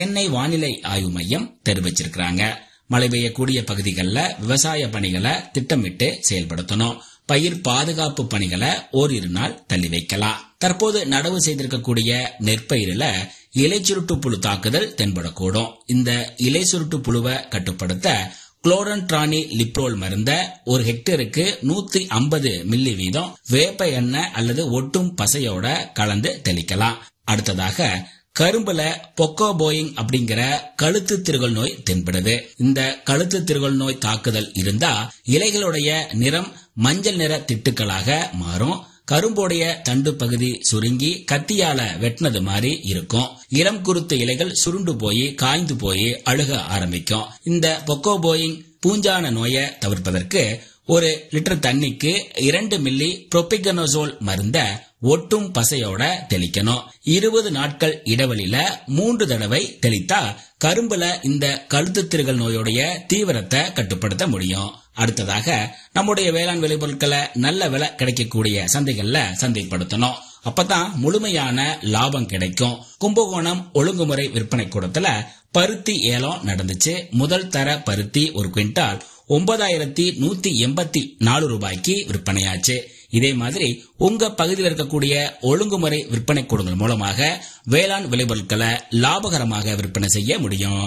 சென்னை வானிலை ஆய்வு மையம் தெரிவிச்சிருக்கிறாங்க மழை பெய்யக்கூடிய பகுதிகளில் விவசாய பணிகளை திட்டமிட்டு செயல்படுத்தணும் பயிர் பாதுகாப்பு பணிகளை ஓரிரு நாள் தள்ளி வைக்கலாம் தற்போது நடவு செய்திருக்கக்கூடிய நெற்பயிரில இலை சுருட்டு புழு தாக்குதல் தென்படக்கூடும் இந்த இலை சுருட்டு புழுவை கட்டுப்படுத்த குளோரன்ட்ரானி லிப்ரோல் மருந்த ஒரு ஹெக்டேருக்கு நூத்தி ஐம்பது மில்லி வீதம் வேப்ப எண்ணெய் அல்லது ஒட்டும் பசையோட கலந்து தெளிக்கலாம் அடுத்ததாக கரும்புல பொக்கோ போயிங் அப்படிங்கிற கழுத்து திருகல் நோய் தென்படுது இந்த கழுத்து திருகல் நோய் தாக்குதல் இருந்தா இலைகளுடைய நிறம் மஞ்சள் நிற திட்டுக்களாக மாறும் கரும்போடைய தண்டு பகுதி சுருங்கி கத்தியால வெட்டினது மாதிரி இருக்கும் இளம் குருத்து இலைகள் சுருண்டு போய் காய்ந்து போய் அழுக ஆரம்பிக்கும் இந்த பொக்கோ போயிங் பூஞ்சான நோயை தவிர்ப்பதற்கு ஒரு லிட்டர் தண்ணிக்கு இரண்டு மில்லி புரோபிகனோசோல் மருந்த ஒட்டும் பசையோட தெளிக்கணும் இருபது நாட்கள் இடைவெளியில மூன்று தடவை தெளித்தா கரும்புல இந்த கழுத்து திருகல் நோயுடைய தீவிரத்தை கட்டுப்படுத்த முடியும் அடுத்ததாக நம்முடைய வேளாண் விளைபொருட்களை நல்ல விலை கிடைக்கக்கூடிய சந்தைகள்ல சந்தைப்படுத்தணும் அப்பதான் முழுமையான லாபம் கிடைக்கும் கும்பகோணம் ஒழுங்குமுறை விற்பனை கூடத்துல பருத்தி ஏலம் நடந்துச்சு முதல் தர பருத்தி ஒரு குவிண்டால் ஒன்பதாயிரத்தி நூத்தி எண்பத்தி நாலு ரூபாய்க்கு விற்பனையாச்சு இதே மாதிரி உங்க பகுதியில் இருக்கக்கூடிய ஒழுங்குமுறை விற்பனை கூடங்கள் மூலமாக வேளாண் விளைபொருட்களை லாபகரமாக விற்பனை செய்ய முடியும்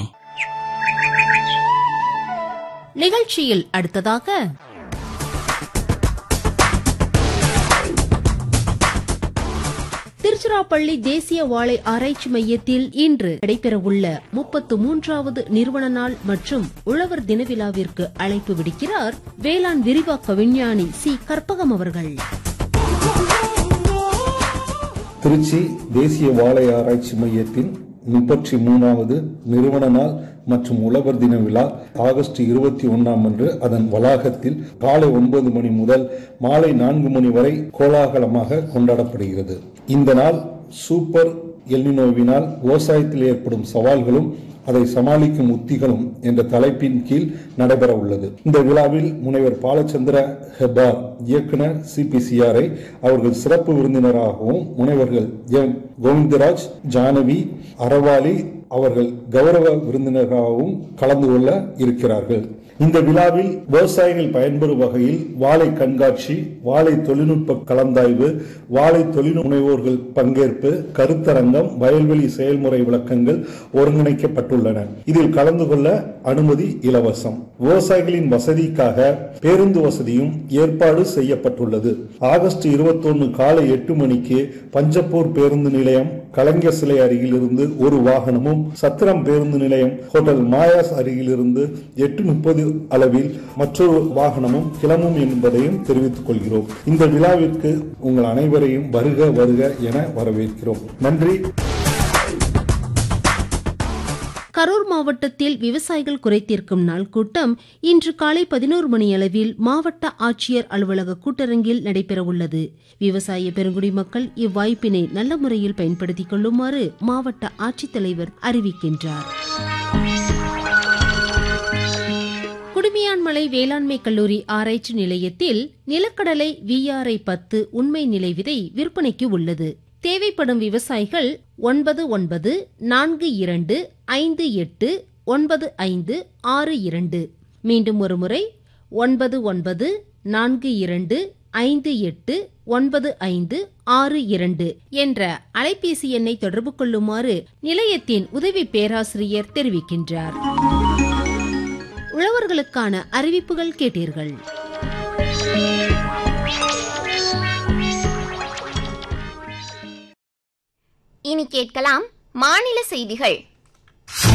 நிகழ்ச்சியில் அடுத்ததாக திருச்சிராப்பள்ளி தேசிய வாழை ஆராய்ச்சி மையத்தில் இன்று நடைபெறவுள்ள முப்பத்து மூன்றாவது நிறுவன நாள் மற்றும் உழவர் தின விழாவிற்கு அழைப்பு விடுக்கிறார் வேளாண் விரிவாக்க விஞ்ஞானி சி கற்பகம் அவர்கள் திருச்சி தேசிய வாழை ஆராய்ச்சி மையத்தின் முப்பத்தி மூணாவது நிறுவன நாள் மற்றும் உழவர் தின விழா ஆகஸ்ட் இருபத்தி ஒன்னாம் அன்று அதன் வளாகத்தில் காலை ஒன்பது மணி முதல் மாலை நான்கு மணி வரை கோலாகலமாக கொண்டாடப்படுகிறது இந்த நாள் சூப்பர் எல்னினோவினால் விவசாயத்தில் ஏற்படும் சவால்களும் அதை சமாளிக்கும் உத்திகளும் என்ற தலைப்பின் கீழ் நடைபெற உள்ளது இந்த விழாவில் முனைவர் பாலச்சந்திர ஹெபார் இயக்குனர் சிபிசிஆரை அவர்கள் சிறப்பு விருந்தினராகவும் முனைவர்கள் எம் கோவிந்தராஜ் ஜானவி அறவாளி அவர்கள் கௌரவ விருந்தினராகவும் கலந்து கொள்ள இருக்கிறார்கள் இந்த விழாவில் விவசாயிகள் பயன்பெறும் வகையில் வாழை கண்காட்சி வாழை தொழில்நுட்ப கலந்தாய்வு வாழை தொழில் முனைவோர்கள் பங்கேற்பு கருத்தரங்கம் வயல்வெளி செயல்முறை விளக்கங்கள் ஒருங்கிணைக்கப்பட்டுள்ளன இதில் கலந்து கொள்ள அனுமதி இலவசம் விவசாயிகளின் வசதிக்காக பேருந்து வசதியும் ஏற்பாடு செய்யப்பட்டுள்ளது ஆகஸ்ட் இருபத்தொன்னு காலை எட்டு மணிக்கு பஞ்சப்பூர் பேருந்து நிலையம் கலைஞர் சிலை அருகிலிருந்து ஒரு வாகனமும் சத்திரம் பேருந்து நிலையம் ஹோட்டல் மாயாஸ் அருகிலிருந்து எட்டு முப்பது அளவில் மற்றொரு வாகனமும் கிளம்பும் என்பதையும் தெரிவித்துக் கொள்கிறோம் இந்த விழாவிற்கு உங்கள் அனைவரையும் வருக வருக என வரவேற்கிறோம் நன்றி கரூர் மாவட்டத்தில் விவசாயிகள் குறைதீர்க்கும் நாள் கூட்டம் இன்று காலை பதினோரு மணியளவில் மாவட்ட ஆட்சியர் அலுவலக கூட்டரங்கில் நடைபெறவுள்ளது விவசாய பெருங்குடி மக்கள் இவ்வாய்ப்பினை நல்ல முறையில் பயன்படுத்திக் கொள்ளுமாறு மாவட்ட ஆட்சித்தலைவர் அறிவிக்கின்றார் குடுமியான்மலை வேளாண்மை கல்லூரி ஆராய்ச்சி நிலையத்தில் நிலக்கடலை விஆர்ஐ பத்து உண்மை நிலை விதை விற்பனைக்கு உள்ளது தேவைப்படும் விவசாயிகள் ஒன்பது ஒன்பது நான்கு இரண்டு ஐந்து எட்டு ஒன்பது ஐந்து ஆறு இரண்டு மீண்டும் ஒருமுறை ஒன்பது ஒன்பது நான்கு இரண்டு ஐந்து எட்டு ஒன்பது ஐந்து ஆறு இரண்டு என்ற அலைபேசி எண்ணை தொடர்பு கொள்ளுமாறு நிலையத்தின் உதவி பேராசிரியர் தெரிவிக்கின்றார் உழவர்களுக்கான அறிவிப்புகள் கேட்டீர்கள் இனி கேட்கலாம் மாநில செய்திகள்